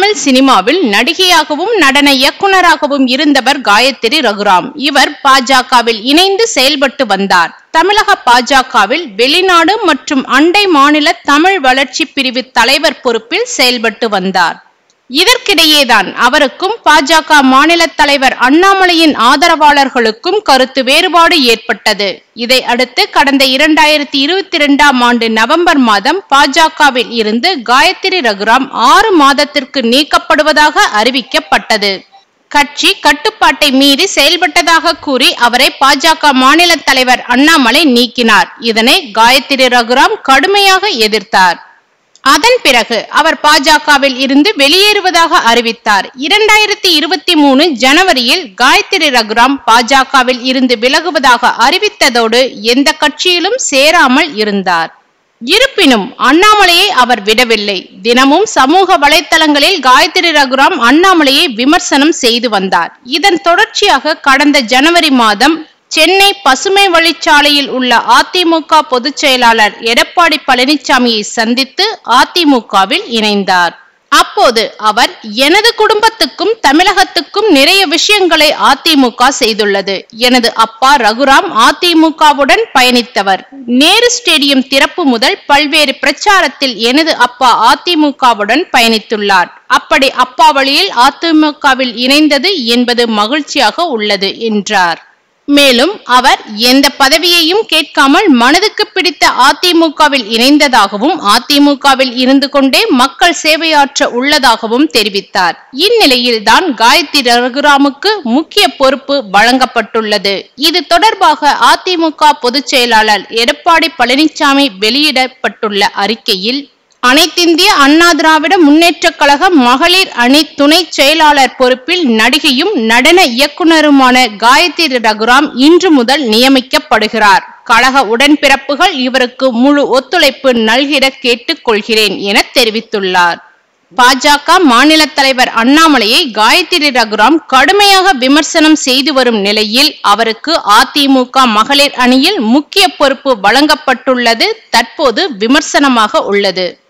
தமிழ் சினிமாவில் நடிகையாகவும் நடன இயக்குனராகவும் இருந்தவர் காயத்ரி ரகுராம் இவர் பாஜகவில் இணைந்து செயல்பட்டு வந்தார் தமிழக பாஜகவில் வெளிநாடு மற்றும் அண்டை மாநில தமிழ் வளர்ச்சி பிரிவு தலைவர் பொறுப்பில் செயல்பட்டு வந்தார் இதற்கிடையேதான் அவருக்கும் பாஜக மாநில தலைவர் அண்ணாமலையின் ஆதரவாளர்களுக்கும் கருத்து வேறுபாடு ஏற்பட்டது இதை அடுத்து கடந்த இரண்டாயிரத்தி இருபத்தி இரண்டாம் ஆண்டு நவம்பர் மாதம் பாஜகவில் இருந்து காயத்ரி ரகுராம் ஆறு மாதத்திற்கு நீக்கப்படுவதாக அறிவிக்கப்பட்டது கட்சி கட்டுப்பாட்டை மீறி செயல்பட்டதாக கூறி அவரை பாஜக மாநில தலைவர் அண்ணாமலை நீக்கினார் இதனை காயத்ரி ரகுராம் கடுமையாக எதிர்த்தார் அதன் பிறகு அவர் பாஜகவில் இருந்து வெளியேறுவதாக அறிவித்தார் இரண்டாயிரத்தி இருபத்தி மூணு ஜனவரியில் காயத்ரி ரகுராம் பாஜகவில் இருந்து விலகுவதாக அறிவித்ததோடு எந்த கட்சியிலும் சேராமல் இருந்தார் இருப்பினும் அண்ணாமலையை அவர் விடவில்லை தினமும் சமூக வலைத்தளங்களில் காயத்ரி ரகுராம் அண்ணாமலையை விமர்சனம் செய்து வந்தார் இதன் தொடர்ச்சியாக கடந்த ஜனவரி மாதம் சென்னை பசுமை வழிச்சாலையில் உள்ள அதிமுக பொதுச் செயலாளர் எடப்பாடி பழனிசாமியை சந்தித்து அதிமுகவில் இணைந்தார் அப்போது அவர் எனது குடும்பத்துக்கும் தமிழகத்துக்கும் நிறைய விஷயங்களை அதிமுக செய்துள்ளது எனது அப்பா ரகுராம் அதிமுகவுடன் பயணித்தவர் நேரு ஸ்டேடியம் திறப்பு முதல் பல்வேறு பிரச்சாரத்தில் எனது அப்பா அதிமுகவுடன் பயணித்துள்ளார் அப்படி அப்பா வழியில் அதிமுகவில் இணைந்தது என்பது மகிழ்ச்சியாக உள்ளது என்றார் மேலும் அவர் எந்த பதவியையும் கேட்காமல் மனதுக்கு பிடித்த அதிமுகவில் இணைந்ததாகவும் அதிமுகவில் இருந்து கொண்டே மக்கள் சேவையாற்ற உள்ளதாகவும் தெரிவித்தார் இந்நிலையில்தான் காயத்ரி ரகுராமுக்கு முக்கிய பொறுப்பு வழங்கப்பட்டுள்ளது இது தொடர்பாக அதிமுக பொதுச் செயலாளர் எடப்பாடி பழனிசாமி வெளியிடப்பட்டுள்ள அறிக்கையில் அனைத்திந்திய அண்ணா திராவிட முன்னேற்றக் கழக மகளிர் அணி துணை செயலாளர் பொறுப்பில் நடிகையும் நடன இயக்குனருமான காயத்ரி ரகுராம் இன்று முதல் நியமிக்கப்படுகிறார் கழக உடன்பிறப்புகள் இவருக்கு முழு ஒத்துழைப்பு நல்கிட கேட்டுக் கொள்கிறேன் என தெரிவித்துள்ளார் பாஜக மாநில தலைவர் அண்ணாமலையை காயத்ரி ரகுராம் கடுமையாக விமர்சனம் செய்து வரும் நிலையில் அவருக்கு அதிமுக மகளிர் அணியில் முக்கிய பொறுப்பு வழங்கப்பட்டுள்ளது தற்போது விமர்சனமாக உள்ளது